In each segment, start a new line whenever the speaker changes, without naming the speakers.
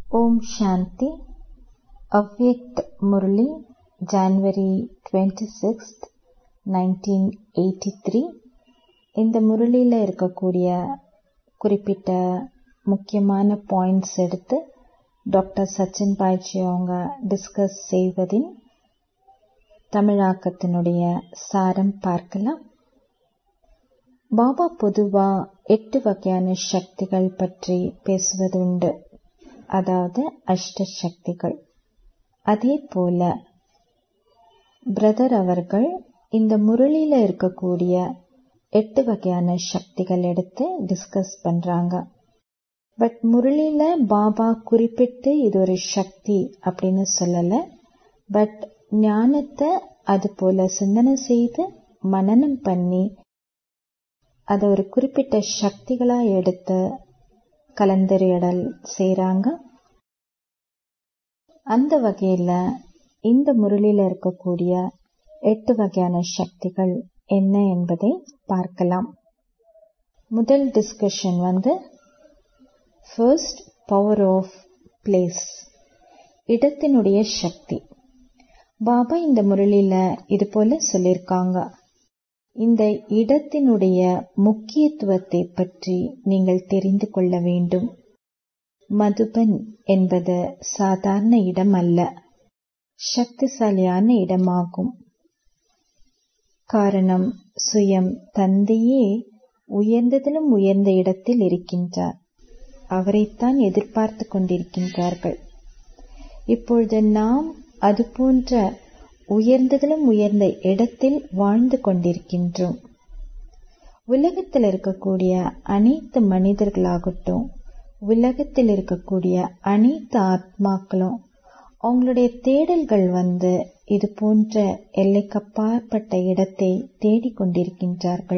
ஓம் Shanti Avyakt Murli January twenty sixth nineteen eighty three இந்த முரளியில் இருக்கக்கூடிய குறிப்பிட்ட முக்கியமான பாயிண்ட்ஸ் எடுத்து டாக்டர் சச்சின் பாய்ச்சி அவங்க டிஸ்கஸ் செய்வதின் தமிழாக்கத்தினுடைய சாரம் பார்க்கலாம் பாபா பொதுவா எட்டு வகையான சக்திகள் பற்றி பேசுவது உண்டு அதாவது அஷ்ட சக்திகள் அதே போல பிரதர் அவர்கள் இந்த முரளியில இருக்கக்கூடிய எட்டு வகையான சக்திகள் எடுத்து டிஸ்கஸ் பண்றாங்க பட் முரளியில பாபா குறிப்பிட்டு இது ஒரு சக்தி அப்படின்னு சொல்லல பட் ஞானத்தை அது போல சிந்தனை செய்து மனனம் பண்ணி அதை ஒரு குறிப்பிட்ட சக்திகளா எடுத்து கலந்துரையாடல் செய்றாங்க அந்த வகையில இந்த முரளியில இருக்கக்கூடிய எட்டு வகையான சக்திகள் என்ன என்பதை பார்க்கலாம் முதல் டிஸ்கஷன் வந்து ஃபர்ஸ்ட் பவர் ஆஃப் பிளேஸ் இடத்தினுடைய சக்தி பாபா இந்த முரளியில இது போல சொல்லியிருக்காங்க இந்த இடத்தினுடைய முக்கியத்துவத்தை பற்றி நீங்கள் தெரிந்து கொள்ள வேண்டும் மதுபன் என்பது சாதாரண இடம் அல்ல சக்திசாலியான இடமாகும் காரணம் சுயம் தந்தையே உயர்ந்ததிலும் உயர்ந்த இடத்தில் இருக்கின்றார் அவரைத்தான் எதிர்பார்த்து கொண்டிருக்கின்றார்கள் இப்பொழுது நாம் அது போன்ற உயர்ந்ததிலும் உயர்ந்த இடத்தில் வாழ்ந்து கொண்டிருக்கின்றோம் உலகத்தில் இருக்கக்கூடிய அனைத்து மனிதர்களாகட்டும் உலகத்தில் இருக்கக்கூடிய அனைத்து ஆத்மாக்களும் அவங்களுடைய தேடல்கள் வந்து இது போன்ற எல்லைக்கப்பாற்பட்ட இடத்தை தேடிக்கொண்டிருக்கின்றார்கள்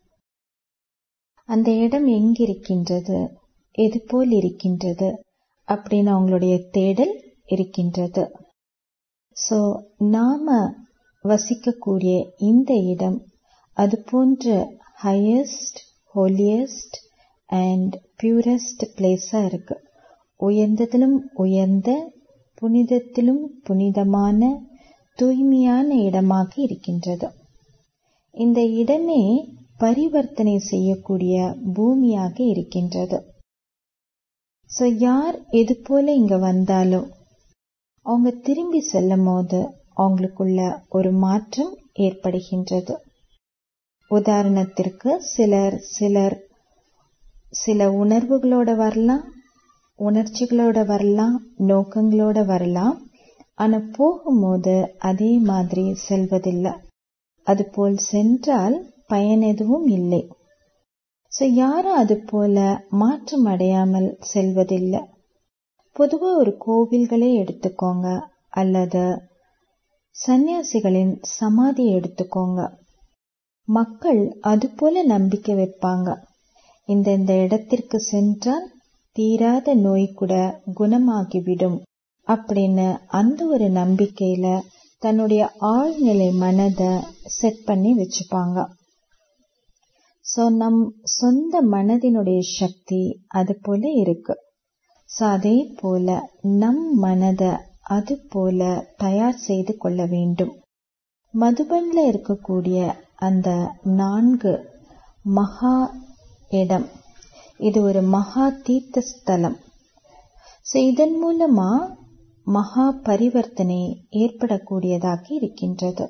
அந்த இடம் எங்கிருக்கின்றது எது போல் இருக்கின்றது அப்படின்னு அவங்களுடைய தேடல் இருக்கின்றது சோ நாம வசிக்கக்கூடிய இந்த இடம் அது போன்ற ஹையஸ்ட் ஹோலியஸ்ட் அண்ட் பியூரஸ்ட் பிளேஸா இருக்கு உயர்ந்ததிலும் உயர்ந்த புனிதத்திலும் புனிதமான தூய்மையான இடமாக இருக்கின்றது இந்த இடமே பரிவர்த்தனை செய்யக்கூடிய பூமியாக இருக்கின்றது சோ யார் எது போல இங்க வந்தாலும் அவங்க திரும்பி செல்லும் போது அவங்களுக்குள்ள ஒரு மாற்றம் ஏற்படுகின்றது உதாரணத்திற்கு சிலர் சிலர் சில உணர்வுகளோட வரலாம் உணர்ச்சிகளோட வரலாம் நோக்கங்களோட வரலாம் ஆனா போகும்போது அதே மாதிரி செல்வதில்லை அதுபோல் சென்றால் பயன் எதுவும் இல்லை சோ யாரும் அது போல மாற்றம் அடையாமல் செல்வதில்லை பொதுவா ஒரு கோவில்களே எடுத்துக்கோங்க அல்லது சன்னியாசிகளின் சமாதி எடுத்துக்கோங்க மக்கள் அது போல நம்பிக்கை வைப்பாங்க இந்த இந்த இடத்திற்கு சென்றால் தீராத நோய் கூட குணமாகிவிடும் அப்படின்னு அந்த ஒரு நம்பிக்கையில தன்னுடைய ஆழ்நிலை மனதை செட் பண்ணி வச்சுப்பாங்க சோ நம் சொந்த மனதினுடைய சக்தி அது போல இருக்கு சோ அதே போல நம் மனதை அது போல தயார் செய்து கொள்ள வேண்டும் மதுபன்ல இருக்கக்கூடிய அந்த நான்கு மகா இடம் இது ஒரு மகா தீர்த்த ஸ்தலம் சோ இதன் மூலமா மகா பரிவர்த்தனை ஏற்படக்கூடியதாக இருக்கின்றது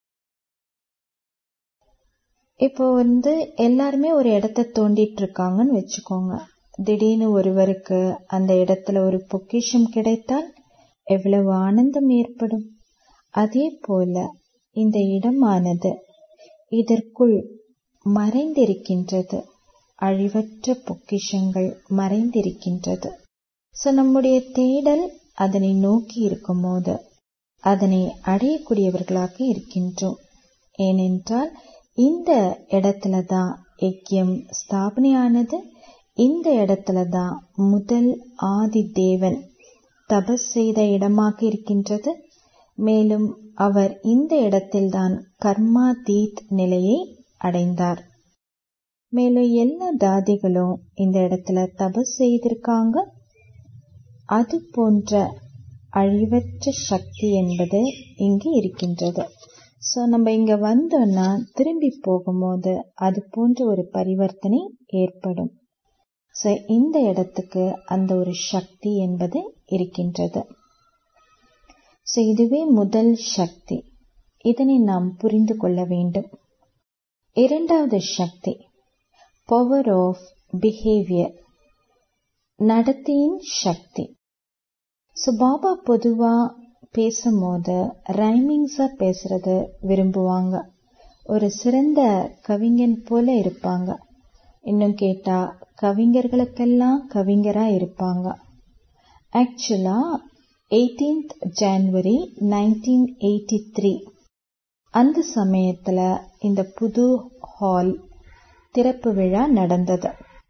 இப்போ வந்து எல்லாருமே ஒரு இடத்த தோண்டிட்டு இருக்காங்கன்னு வச்சுக்கோங்க திடீர்னு ஒருவருக்கு அந்த இடத்துல ஒரு பொக்கிஷம் கிடைத்தால் எவ்வளவு ஆனந்தம் ஏற்படும் அதே போல இந்த இடமானது இதற்குள் மறைந்திருக்கின்றது அழிவற்ற பொக்கிஷங்கள் மறைந்திருக்கின்றது சோ நம்முடைய தேடல் அதனை நோக்கி இருக்கும் போது அதனை அடையக்கூடியவர்களாக இருக்கின்றோம் ஏனென்றால் இந்த இடத்துல தான் யக்கியம் ஸ்தாபனையானது இந்த இடத்துல தான் முதல் ஆதி தேவன் தபஸ் செய்த இடமாக இருக்கின்றது மேலும் அவர் இந்த இடத்தில்தான் கர்மா தீத் நிலையை அடைந்தார் மேலும் எல்லா தாதிகளும் இந்த இடத்துல தபஸ் செய்திருக்காங்க அது போன்ற அழிவற்ற சக்தி என்பது இங்கு இருக்கின்றது ஸோ நம்ம இங்க வந்தோம்னா திரும்பி போகும்போது அது போன்ற ஒரு பரிவர்த்தனை ஏற்படும் ஸோ இந்த இடத்துக்கு அந்த ஒரு சக்தி என்பது இருக்கின்றது ஸோ இதுவே முதல் சக்தி இதனை நாம் புரிந்து கொள்ள வேண்டும் இரண்டாவது சக்தி பவர் ஆஃப் பிஹேவியர் நடத்தையின் சக்தி ஸோ பாபா பொதுவா பேசும்போது ரைமிங்ஸா பேசுறது விரும்புவாங்க ஒரு சிறந்த கவிஞன் போல இருப்பாங்க இன்னும் கேட்டா கவிஞர்களுக்கெல்லாம் கவிஞரா இருப்பாங்க ஆக்சுவலா eighteenth January nineteen eighty three அந்த சமயத்துல இந்த புது ஹால் திறப்பு விழா நடந்தது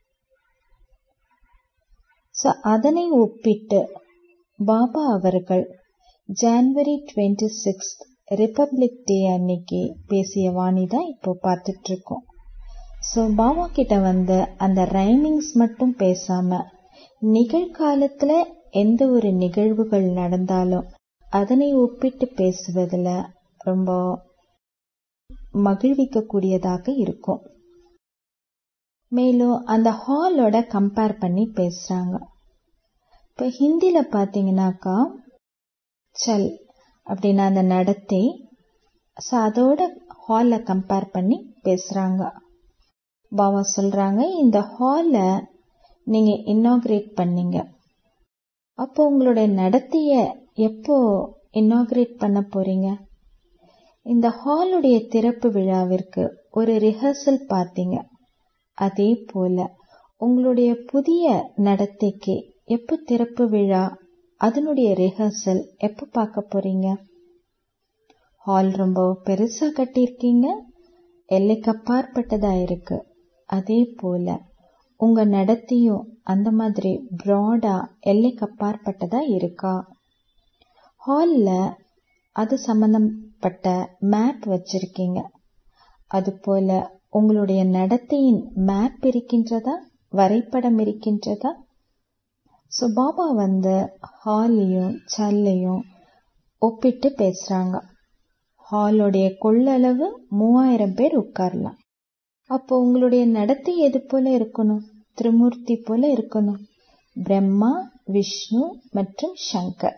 ஸோ அதனை ஒப்பிட்டு பாபா அவர்கள் January twenty six republic day அன்னைக்கு பேசிய வாணி தான் இப்போ பார்த்துட்டு இருக்கோம் ஸோ பாபா கிட்ட வந்து அந்த ரைமிங்ஸ் மட்டும் பேசாம நிகழ்காலத்துல எந்த ஒரு நிகழ்வுகள் நடந்தாலும் அதனை ஒப்பிட்டு பேசுவதுல ரொம்ப மகிழ்விக்க கூடியதாக இருக்கும் மேலும் அந்த ஹாலோட கம்பேர் பண்ணி பேசுறாங்க இப்ப ஹிந்தில பாத்தீங்கன்னாக்கா சல் அப்படின்னா அந்த நடத்தை ஸோ அதோட ஹாலை கம்பேர் பண்ணி பேசுறாங்க பாபா சொல்றாங்க இந்த ஹால நீங்க இன்னாகிரேட் பண்ணீங்க அப்போ உங்களுடைய நடத்தைய எப்போ இன்னாகிரேட் பண்ண போறீங்க இந்த ஹாலுடைய திறப்பு விழாவிற்கு ஒரு ரிஹர்சல் பார்த்தீங்க அதே போல உங்களுடைய புதிய நடத்தைக்கு எப்போ திறப்பு விழா அதனுடைய ரிஹர்சல் எப்போ பார்க்க போறீங்க ஹால் ரொம்ப பெருசா கட்டியிருக்கீங்க எல்லைக்கு அப்பாற்பட்டதா இருக்கு அதே போல உங்க நடத்தையும் அந்த மாதிரி ப்ராடா எல்லைக்கு அப்பாற்பட்டதா இருக்கா ஹால்ல அது சம்பந்தப்பட்ட மேப் வச்சிருக்கீங்க அது போல உங்களுடைய நடத்தையின் மேப் இருக்கின்றதா வரைபடம் இருக்கின்றதா ஸோ பாபா வந்து ஹாலையும் சல்லையும் ஒப்பிட்டு பேசுறாங்க ஹாலோடைய கொள்ளளவு மூவாயிரம் பேர் உட்காரலாம் அப்போ உங்களுடைய நடத்தை எது போல இருக்கணும் திருமூர்த்தி போல இருக்கணும் பிரம்மா விஷ்ணு மற்றும் சங்கர்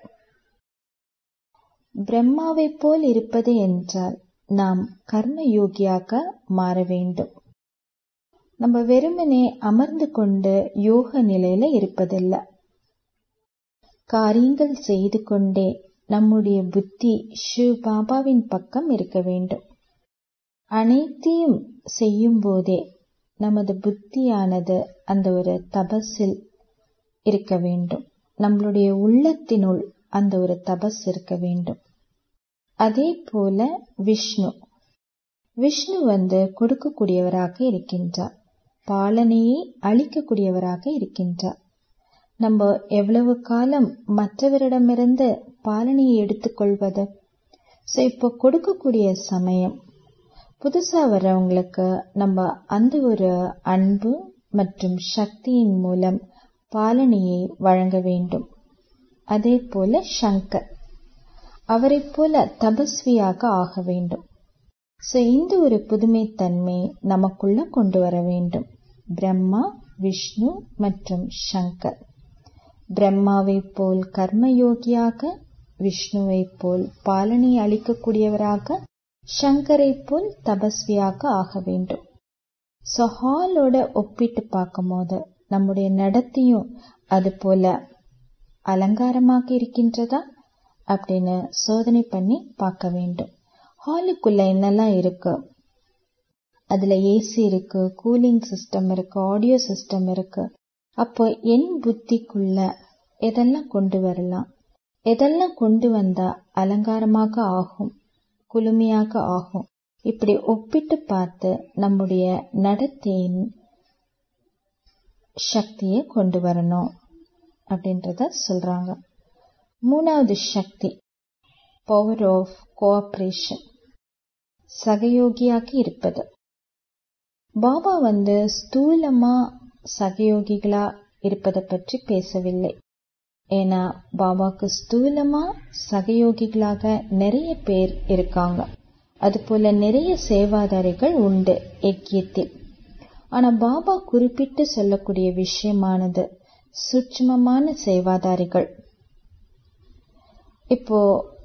பிரம்மாவை போல் இருப்பது என்றால் நாம் கர்ம யோகியாக மாற வேண்டும் நம்ம வெறுமனே அமர்ந்து கொண்டு யோக நிலையில இருப்பதில்லை காரியங்கள் செய்து கொண்டே நம்முடைய புத்தி ஷிவ் பாபாவின் பக்கம் இருக்க வேண்டும் அனைத்தையும் செய்யும் போதே நமது புத்தியானது அந்த ஒரு தபஸில் இருக்க வேண்டும் நம்மளுடைய உள்ளத்தினுள் அந்த ஒரு தபஸ் இருக்க வேண்டும் அதே போல விஷ்ணு விஷ்ணு வந்து கொடுக்கக்கூடியவராக இருக்கின்றார் பாலனையை அளிக்கக்கூடியவராக இருக்கின்றார் நம்ம எவ்வளவு காலம் மற்றவரிடமிருந்து பாலனையை எடுத்துக்கொள்வது ஸோ இப்போ கொடுக்கக்கூடிய சமயம் புதுசா வர்றவங்களுக்கு நம்ம அந்த ஒரு அன்பு மற்றும் சக்தியின் மூலம் பாலனையை வழங்க வேண்டும் அதே போல சங்கர் அவரை போல தபஸ்வியாக ஆக வேண்டும் ஸோ இந்த ஒரு புதுமைத்தன்மை நமக்குள்ள கொண்டு வர வேண்டும் பிரம்மா விஷ்ணு மற்றும் சங்கர் பிரம்மாவை போல் கர்மயோகியாக விஷ்ணுவை போல் பாலனை அளிக்கக்கூடியவராக சங்கரை போல் தபஸ்வியாக ஆக வேண்டும் ஸோ ஹாலோட ஒப்பிட்டு பார்க்கும்போது நம்முடைய நடத்தையும் அது போல அலங்காரமாக இருக்கின்றதா அப்படின்னு சோதனை பண்ணி பார்க்க வேண்டும் ஹாலுக்குள்ள என்னெல்லாம் இருக்கு அதுல ஏசி இருக்கு கூலிங் சிஸ்டம் இருக்கு ஆடியோ சிஸ்டம் இருக்கு அப்போ என் புத்திக்குள்ள எதெல்லாம் கொண்டு வரலாம் எதெல்லாம் கொண்டு வந்தா அலங்காரமாக ஆகும் குளுமையாக ஆகும் இப்படி ஒப்பிட்டு பார்த்து நம்முடைய நடத்தையின் சக்தியை கொண்டு வரணும் அப்படின்றத சொல்றாங்க மூணாவது சக்தி பவர் ஆஃப் கோஆபரேஷன் சகயோகியாக இருப்பது பாபா வந்து ஸ்தூலமா சகயோகிகளா இருப்பதை பற்றி பேசவில்லை ஏன்னா பாபாக்கு ஸ்தூலமா சகயோகிகளாக நிறைய பேர் இருக்காங்க அதுபோல நிறைய சேவாதாரிகள் உண்டு எக்கியத்தில் ஆனா பாபா குறிப்பிட்டு சொல்லக்கூடிய விஷயமானது சூட்சுமமான சேவாதாரிகள் இப்போ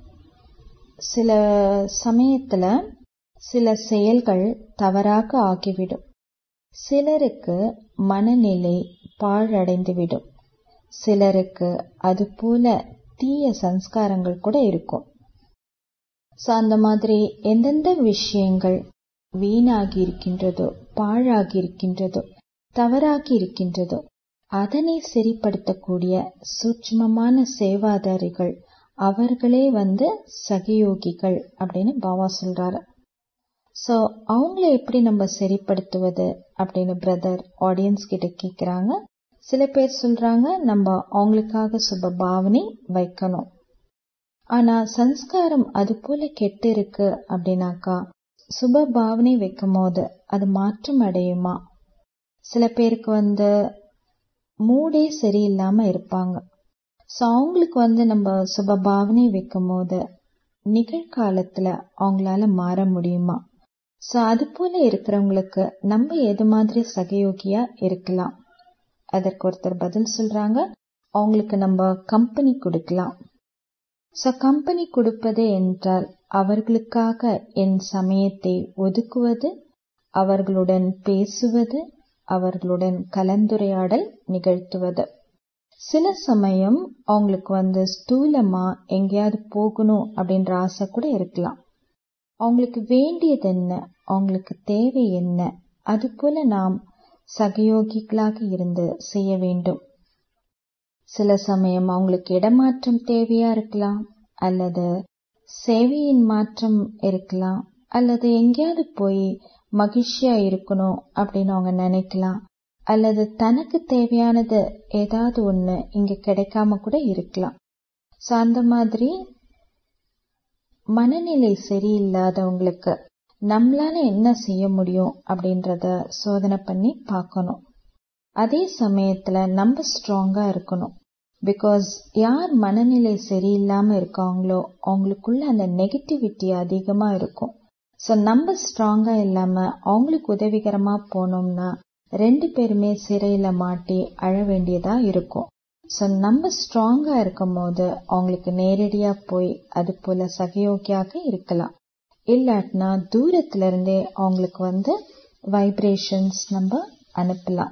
சில சமயத்துல சில செயல்கள் தவறாக ஆகிவிடும் சிலருக்கு மனநிலை பாழடைந்துவிடும் சிலருக்கு அதுபோல தீய சம்ஸ்காரங்கள் கூட இருக்கும் ஸோ அந்த மாதிரி எந்தெந்த விஷயங்கள் வீணாகி இருக்கின்றதோ பாழாகி இருக்கின்றதோ தவறாகி இருக்கின்றதோ அதனை சரிப்படுத்தக்கூடிய சூட்சமமான சேவாதாரிகள் அவர்களே வந்து சகயோகிகள் அப்படின்னு பாபா சொல்றாரு ஸோ அவங்கள எப்படி நம்ம சரிப்படுத்துவது அப்படின்னு பிரதர் ஆடியன்ஸ் கிட்ட கேட்குறாங்க சில பேர் சொல்றாங்க நம்ம அவங்களுக்காக சுப பாவனை வைக்கணும் ஆனா சன்ஸ்காரம் அது போல கெட்டு இருக்கு அப்படின்னாக்கா சுப பாவனை வைக்கும் போது அது மாற்றம் அடையுமா சில பேருக்கு வந்து மூடே சரியில்லாம இருப்பாங்க ஸோ அவங்களுக்கு வந்து நம்ம சுப பாவனை வைக்கும் போது நிகழ்காலத்துல அவங்களால மாற முடியுமா ஸோ அது போல இருக்கிறவங்களுக்கு நம்ம எது மாதிரி சகயோகியா இருக்கலாம் அதற்கு ஒருத்தர் பதில் சொல்றாங்க அவங்களுக்கு நம்ம கம்பெனி கொடுக்கலாம் ஸோ கம்பெனி கொடுப்பது என்றால் அவர்களுக்காக என் சமயத்தை ஒதுக்குவது அவர்களுடன் பேசுவது அவர்களுடன் கலந்துரையாடல் நிகழ்த்துவது சில சமயம் அவங்களுக்கு வந்து ஸ்தூலமா எங்கேயாவது போகணும் அப்படின்ற ஆசை கூட இருக்கலாம் அவங்களுக்கு வேண்டியது என்ன அவங்களுக்கு தேவை என்ன அது போல நாம் சகயோகிகளாக இருந்து செய்ய வேண்டும் சில சமயம் அவங்களுக்கு இடமாற்றம் தேவையா இருக்கலாம் அல்லது சேவையின் மாற்றம் இருக்கலாம் அல்லது எங்கேயாவது போய் மகிழ்ச்சியா இருக்கணும் அப்படின்னு அவங்க நினைக்கலாம் அல்லது தனக்கு தேவையானது ஏதாவது ஒண்ணு இங்க கிடைக்காம கூட இருக்கலாம் ஸோ அந்த மாதிரி மனநிலை சரியில்லாதவங்களுக்கு நம்மளால என்ன செய்ய முடியும் அப்படின்றத சோதனை பண்ணி பார்க்கணும் அதே சமயத்துல நம்ம ஸ்ட்ராங்கா இருக்கணும் பிகாஸ் யார் மனநிலை சரியில்லாம இருக்காங்களோ அவங்களுக்குள்ள அந்த நெகட்டிவிட்டி அதிகமா இருக்கும் ஸோ நம்ம ஸ்ட்ராங்கா இல்லாம அவங்களுக்கு உதவிகரமா போனோம்னா ரெண்டு பேருமே சிறையில மாட்டி அழ வேண்டியதா இருக்கும் ஸோ நம்ம ஸ்ட்ராங்கா இருக்கும் போது அவங்களுக்கு நேரடியா போய் அது போல சகயோகியாக இருக்கலாம் இல்லாட்டினா தூரத்துல இருந்தே அவங்களுக்கு வந்து வைப்ரேஷன்ஸ் நம்ம அனுப்பலாம்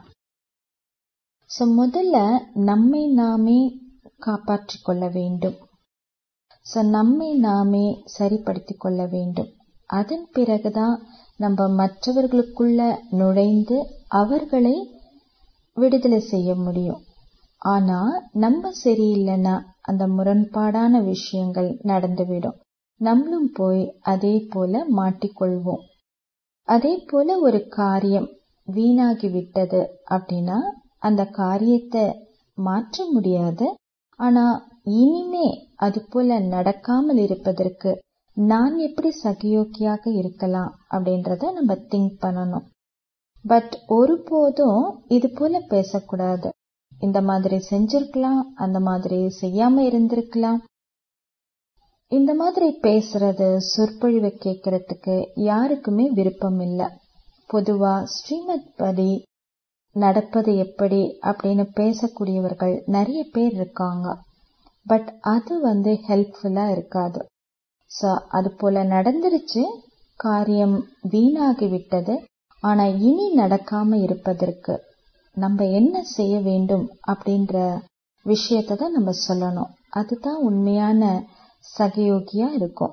ஸோ முதல்ல நம்மை நாமே காப்பாற்றிக் கொள்ள வேண்டும் ஸோ நம்மை நாமே சரிப்படுத்திக் கொள்ள வேண்டும் அதன் பிறகுதான் நம்ம மற்றவர்களுக்குள்ள நுழைந்து அவர்களை விடுதலை செய்ய முடியும் ஆனா நம்ம சரியில்லைன்னா அந்த முரண்பாடான விஷயங்கள் நடந்துவிடும் நம்மளும் போய் அதே போல மாட்டிக்கொள்வோம் அதே போல ஒரு காரியம் வீணாகி விட்டது அப்படின்னா அந்த காரியத்தை மாற்ற முடியாது ஆனா இனிமே அது போல நடக்காமல் இருப்பதற்கு நான் எப்படி சகயோக்கியாக இருக்கலாம் அப்படின்றத நம்ம திங்க் பண்ணணும் பட் ஒருபோதும் இது போல பேசக்கூடாது இந்த மாதிரி செஞ்சிருக்கலாம் அந்த மாதிரி செய்யாம இருந்திருக்கலாம் இந்த மாதிரி பேசுறது சொற்பொழிவை கேட்கறதுக்கு யாருக்குமே விருப்பம் இல்லை பொதுவா ஸ்ரீமத் படி நடப்பது எப்படி அப்படின்னு பேசக்கூடியவர்கள் நிறைய பேர் இருக்காங்க பட் அது வந்து ஹெல்ப்ஃபுல்லா இருக்காது ஸோ அது போல நடந்துருச்சு காரியம் வீணாகி விட்டது ஆனா இனி நடக்காம இருப்பதற்கு நம்ம என்ன செய்ய வேண்டும் அப்படின்ற விஷயத்த தான் நம்ம சொல்லணும் அதுதான் உண்மையான சகயோகியா இருக்கும்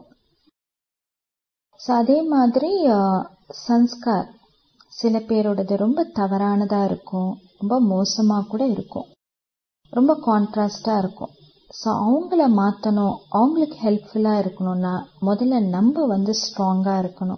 ஸோ அதே மாதிரி சன்ஸ்கார் சில பேரோடது ரொம்ப தவறானதா இருக்கும் ரொம்ப மோசமா கூட இருக்கும் ரொம்ப கான்ட்ராஸ்டா இருக்கும் ஸோ அவங்கள மாற்றணும் அவங்களுக்கு ஹெல்ப்ஃபுல்லாக இருக்கணும்னா முதல்ல நம்ம வந்து ஸ்ட்ராங்காக இருக்கணும்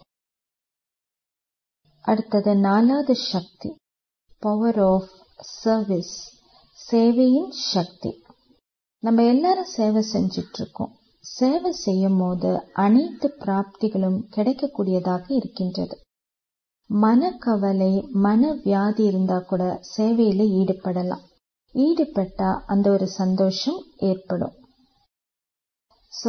அடுத்தது நாலாவது சக்தி பவர் ஆஃப் சர்வீஸ் சேவையின் சக்தி நம்ம எல்லாரும் சேவை செஞ்சிட்டு இருக்கோம் சேவை செய்யும் போது அனைத்து பிராப்திகளும் கிடைக்கக்கூடியதாக இருக்கின்றது மனக்கவலை மன வியாதி இருந்தா கூட சேவையில ஈடுபடலாம் ஈடுபட்டா அந்த ஒரு சந்தோஷம் ஏற்படும் ஸோ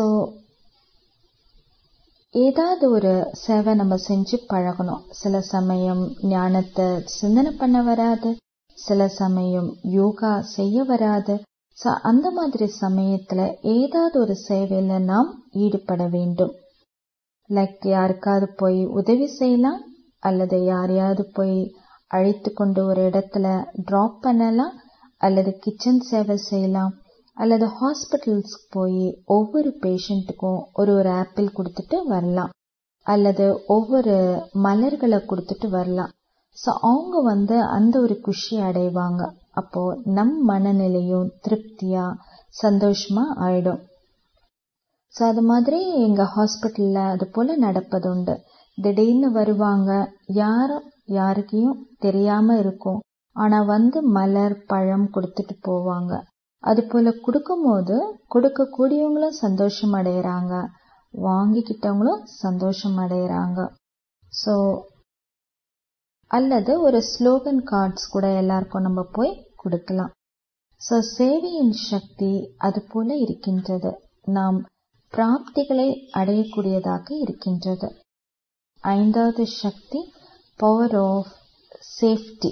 ஏதாவது ஒரு சேவை நம்ம செஞ்சு பழகணும் சில சமயம் ஞானத்தை சிந்தனை பண்ண வராது சில சமயம் யோகா செய்ய வராது ஸோ அந்த மாதிரி சமயத்துல ஏதாவது ஒரு சேவையில நாம் ஈடுபட வேண்டும் லைக் யாருக்காவது போய் உதவி செய்யலாம் அல்லது யாரையாவது போய் அழைத்து கொண்டு ஒரு இடத்துல டிராப் பண்ணலாம் அல்லது கிச்சன் சேவை செய்யலாம் அல்லது ஹாஸ்பிட்டல்ஸ்க்கு போய் ஒவ்வொரு பேஷண்ட்டுக்கும் ஒரு ஒரு ஆப்பிள் கொடுத்துட்டு வரலாம் அல்லது ஒவ்வொரு மலர்களை கொடுத்துட்டு வரலாம் ஸோ அவங்க வந்து அந்த ஒரு குஷி அடைவாங்க அப்போ நம் மனநிலையும் திருப்தியா சந்தோஷமா ஆயிடும் ஸோ அது மாதிரி எங்க ஹாஸ்பிட்டல்ல அது போல நடப்பதுண்டு திடீர்னு வருவாங்க யாரும் யாருக்கையும் தெரியாம இருக்கும் ஆனா வந்து மலர் பழம் கொடுத்துட்டு போவாங்க அது போல கொடுக்கும்போது கொடுக்க கூடியவங்களும் சந்தோஷம் அடையறாங்க வாங்கிக்கிட்டவங்களும் சந்தோஷம் அடையறாங்க ஸோ அல்லது ஒரு ஸ்லோகன் கார்ட்ஸ் கூட எல்லாருக்கும் நம்ம போய் கொடுக்கலாம் ஸோ சேவையின் சக்தி அது போல இருக்கின்றது நாம் பிராப்திகளை அடையக்கூடியதாக இருக்கின்றது ஐந்தாவது சக்தி பவர் ஆஃப் சேஃப்டி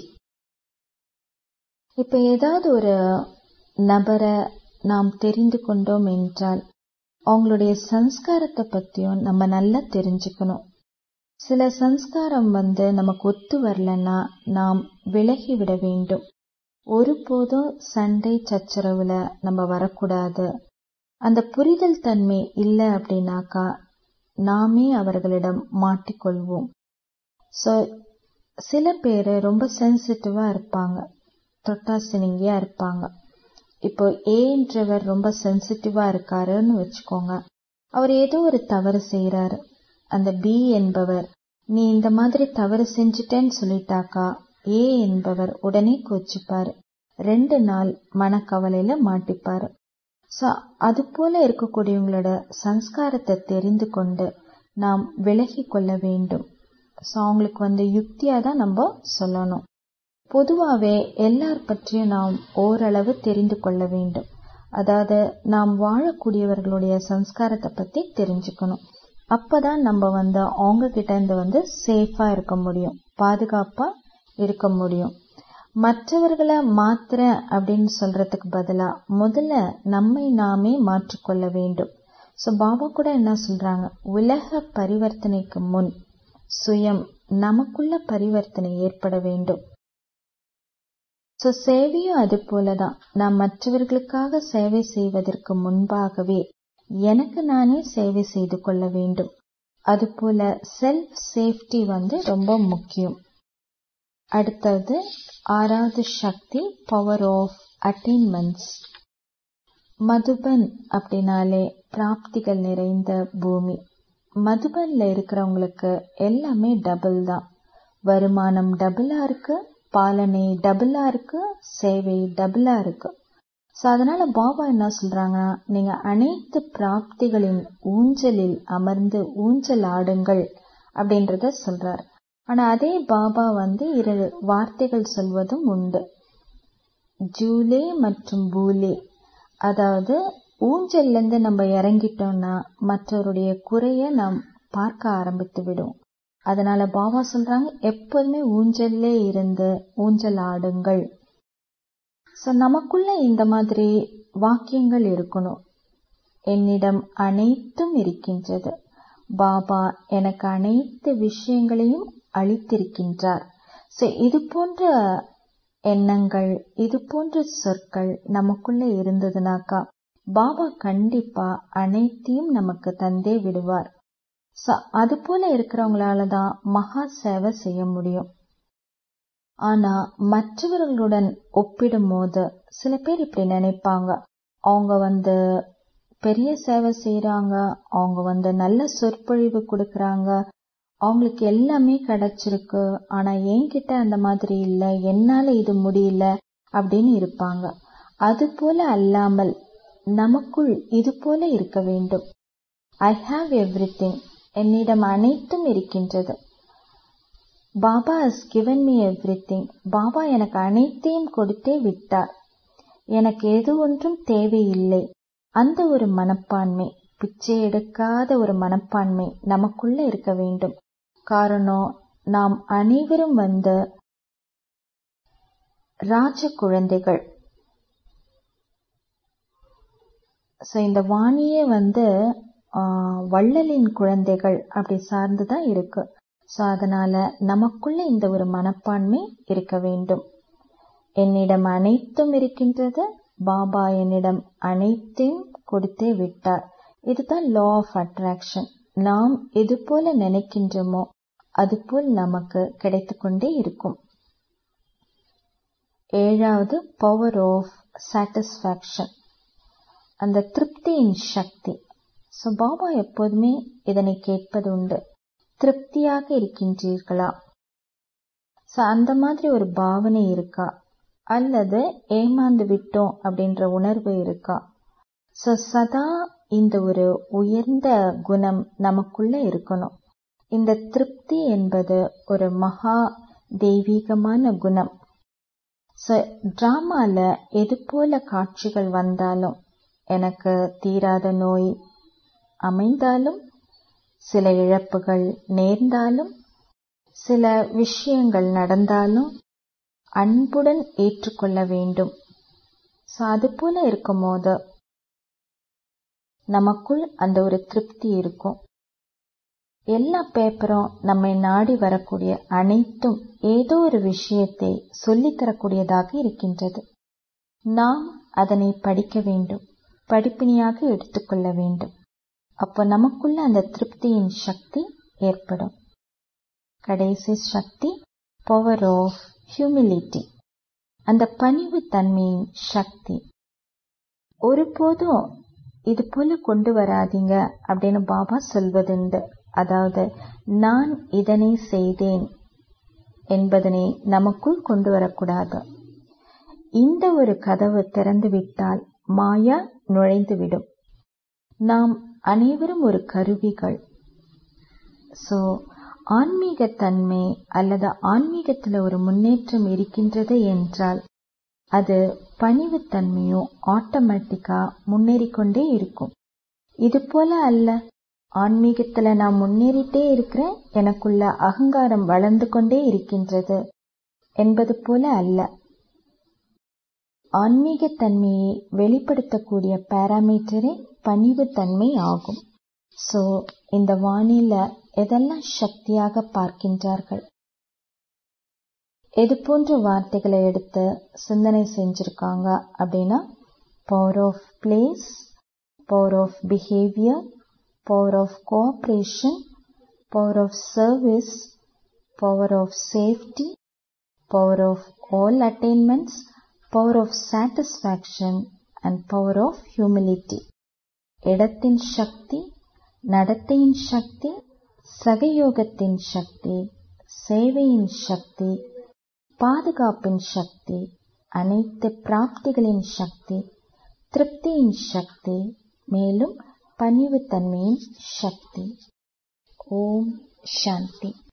இப்ப ஏதாவது ஒரு நபரை நாம் தெரிந்து கொண்டோம் என்றால் அவங்களுடைய சம்ஸ்காரத்தை பத்தியும் நம்ம நல்லா தெரிஞ்சுக்கணும் சில சம்ஸ்காரம் வந்து நமக்கு ஒத்து வரலன்னா நாம் விலகி விட வேண்டும் ஒருபோதும் சண்டை சச்சரவுல நம்ம வரக்கூடாது அந்த புரிதல் தன்மை இல்லை அப்படின்னாக்கா நாமே அவர்களிடம் மாட்டிக்கொள்வோம் ஸோ சில பேர் ரொம்ப சென்சிட்டிவா இருப்பாங்க தொட்டா சினிங்கியா இருப்பாங்க இப்போ ஏன்றவர் ரொம்ப சென்சிட்டிவா இருக்காருன்னு வச்சுக்கோங்க அவர் ஏதோ ஒரு தவறு செய்யறாரு அந்த பி என்பவர் நீ இந்த மாதிரி தவறு செஞ்சிட்டேன்னு சொல்லிட்டாக்கா ஏ என்பவர் உடனே கோச்சிப்பாரு ரெண்டு நாள் மனக்கவலையில மாட்டிப்பாரு ஸோ அது போல இருக்கக்கூடியவங்களோட சம்ஸ்காரத்தை தெரிந்து கொண்டு நாம் விலகி கொள்ள வேண்டும் ஸோ அவங்களுக்கு வந்து யுக்தியா தான் நம்ம சொல்லணும் பொதுவாகவே எல்லார் பற்றியும் நாம் ஓரளவு தெரிந்து கொள்ள வேண்டும் அதாவது நாம் வாழக்கூடியவர்களுடைய சம்ஸ்காரத்தை பத்தி தெரிஞ்சுக்கணும் அப்பதான் நம்ம வந்து அவங்க கிட்ட இருந்து வந்து சேஃபா இருக்க முடியும் பாதுகாப்பா இருக்க முடியும் மற்றவர்களை மாத்திர அப்படின்னு சொல்றதுக்கு பதிலா முதல்ல நம்மை நாமே மாற்றிக்கொள்ள வேண்டும் ஸோ பாபா கூட என்ன சொல்றாங்க உலக பரிவர்த்தனைக்கு முன் சுயம் நமக்குள்ள பரிவர்த்தனை ஏற்பட வேண்டும் ஸோ சேவையும் அது போலதான் நான் மற்றவர்களுக்காக சேவை செய்வதற்கு முன்பாகவே எனக்கு நானே சேவை செய்து கொள்ள வேண்டும் அதுபோல செல்ஃப் சேஃப்டி வந்து ரொம்ப முக்கியம் அடுத்தது ஆறாவது சக்தி பவர் ஆஃப் அட்டைன்மெண்ட்ஸ் மதுபன் அப்படின்னாலே பிராப்திகள் நிறைந்த பூமி மதுபன்ல இருக்கிறவங்களுக்கு எல்லாமே டபுள் தான் வருமானம் டபுளா இருக்கு பாலனை டபுளா இருக்கு சேவை டபுளா இருக்கு ஸோ அதனால பாபா என்ன சொல்றாங்கன்னா நீங்க அனைத்து பிராப்திகளின் ஊஞ்சலில் அமர்ந்து ஊஞ்சல் ஆடுங்கள் அப்படின்றத சொல்றார் ஆனா அதே பாபா வந்து இரு வார்த்தைகள் சொல்வதும் உண்டு ஜூலே மற்றும் பூலே அதாவது ஊஞ்சல்ல இருந்து நம்ம இறங்கிட்டோம்னா மற்றவருடைய குறைய நாம் பார்க்க ஆரம்பித்து விடும் அதனால பாபா சொல்றாங்க எப்போதுமே ஊஞ்சல்லே இருந்து ஊஞ்சல் ஆடுங்கள் ஸோ நமக்குள்ள இந்த மாதிரி வாக்கியங்கள் இருக்கணும் என்னிடம் அனைத்தும் இருக்கின்றது பாபா எனக்கு அனைத்து விஷயங்களையும் அளித்திருக்கின்றார் ஸோ இது போன்ற எண்ணங்கள் இது போன்ற சொற்கள் நமக்குள்ள இருந்ததுனாக்கா பாபா கண்டிப்பா அனைத்தையும் நமக்கு தந்தே விடுவார் ஸோ அது போல இருக்கிறவங்களால தான் மகா சேவை செய்ய முடியும் ஆனா மற்றவர்களுடன் ஒப்பிடும் போது சில பேர் இப்படி நினைப்பாங்க அவங்க வந்து பெரிய சேவை செய்யறாங்க அவங்க வந்து நல்ல சொற்பொழிவு கொடுக்கறாங்க அவங்களுக்கு எல்லாமே கிடைச்சிருக்கு ஆனா என்கிட்ட அந்த மாதிரி இல்ல என்னால இது முடியல அப்படின்னு இருப்பாங்க அது போல அல்லாமல் நமக்குள் இது போல இருக்க வேண்டும் ஐ ஹாவ் எவ்ரி திங் என்னிடம் அனைத்தும் இருக்கின்றது Baba has given me everything Baba எனக்கு அனைத்தையும் கொடுத்தே விட்டார் எனக்கு எது ஒன்றும் தேவையில்லை அந்த ஒரு மனப்பான்மை பிச்சை எடுக்காத ஒரு மனப்பான்மை நமக்குள்ள இருக்க வேண்டும் காரணம் நாம் அனைவரும் வந்த ராஜ குழந்தைகள் ஸோ இந்த வாணியே வந்து வள்ளலின் குழந்தைகள் அப்படி சார்ந்துதான் இருக்கு ஸோ அதனால நமக்குள்ள இந்த ஒரு மனப்பான்மை இருக்க வேண்டும் என்னிடம் அனைத்தும் இருக்கின்றது பாபா என்னிடம் அனைத்தையும் கொடுத்தே விட்டார் இதுதான் லா ஆஃப் அட்ராக்ஷன் நாம் எது போல நினைக்கின்றோமோ அதுபோல் நமக்கு கிடைத்து கொண்டே இருக்கும் ஏழாவது பவர் ஆஃப் சாட்டிஸ்பாக்சன் அந்த திருப்தியின் சக்தி ஸோ பாபா எப்போதுமே இதனை கேட்பது உண்டு திருப்தியாக இருக்கின்றீர்களா ஸோ அந்த மாதிரி ஒரு பாவனை இருக்கா அல்லது ஏமாந்து விட்டோம் அப்படின்ற உணர்வு இருக்கா ஸோ சதா இந்த ஒரு உயர்ந்த குணம் நமக்குள்ள இருக்கணும் இந்த திருப்தி என்பது ஒரு மகா தெய்வீகமான குணம் ஸோ டிராமால எது போல காட்சிகள் வந்தாலும் எனக்கு தீராத நோய் அமைந்தாலும் சில இழப்புகள் நேர்ந்தாலும் சில விஷயங்கள் நடந்தாலும் அன்புடன் ஏற்றுக்கொள்ள வேண்டும் ஸோ அது போல இருக்கும்போது நமக்குள் அந்த ஒரு திருப்தி இருக்கும் எல்லா பேப்பரும் நம்மை நாடி வரக்கூடிய அனைத்தும் ஏதோ ஒரு விஷயத்தை சொல்லித்தரக்கூடியதாக இருக்கின்றது நாம் அதனை படிக்க வேண்டும் படிப்பினையாக எடுத்துக்கொள்ள வேண்டும் அப்போ நமக்குள்ள அந்த திருப்தியின் சக்தி ஏற்படும் கடைசி சக்தி பவர் ஆஃப் ஹியூமிலிட்டி அந்த பணிவு தன்மையின் சக்தி ஒருபோதும் இது போல கொண்டு வராதீங்க அப்படின்னு பாபா சொல்வதுண்டு அதாவது நான் இதனை செய்தேன் என்பதனை நமக்குள் கொண்டு வரக்கூடாது இந்த ஒரு கதவு திறந்துவிட்டால் மாயா நுழைந்துவிடும் நாம் அனைவரும் ஒரு கருவிகள் ஸோ ஆன்மீகத்தன்மை அல்லது ஆன்மீகத்தில் ஒரு முன்னேற்றம் இருக்கின்றது என்றால் அது பணிவுத்தன்மையும் ஆட்டோமேட்டிக்கா முன்னேறிக்கொண்டே இருக்கும் இது போல அல்ல ஆன்மீகத்துல நான் முன்னேறிட்டே இருக்கிறேன் எனக்குள்ள அகங்காரம் வளர்ந்து கொண்டே இருக்கின்றது என்பது போல அல்ல ஆன்மீகத்தன்மையை வெளிப்படுத்தக்கூடிய பாராமீட்டரே பணிவுத்தன்மை ஆகும் சோ இந்த வானில எதெல்லாம் சக்தியாக பார்க்கின்றார்கள் எது போன்ற வார்த்தைகளை எடுத்து சிந்தனை செஞ்சிருக்காங்க அப்படின்னா power of place power of behaviour power of cooperation power of service power of safety power of all attainments power of satisfaction and power of humility இடத்தின் சக்தி நடத்தையின் சக்தி சகயோகத்தின் சக்தி சேவையின் சக்தி பாதுகாப்பின் சக்தி அனைத்து பிராப்திகளின் சக்தி திருப்தியின் சக்தி மேலும் பணிவுத்தன்மையின் சக்தி ஓம் சாந்தி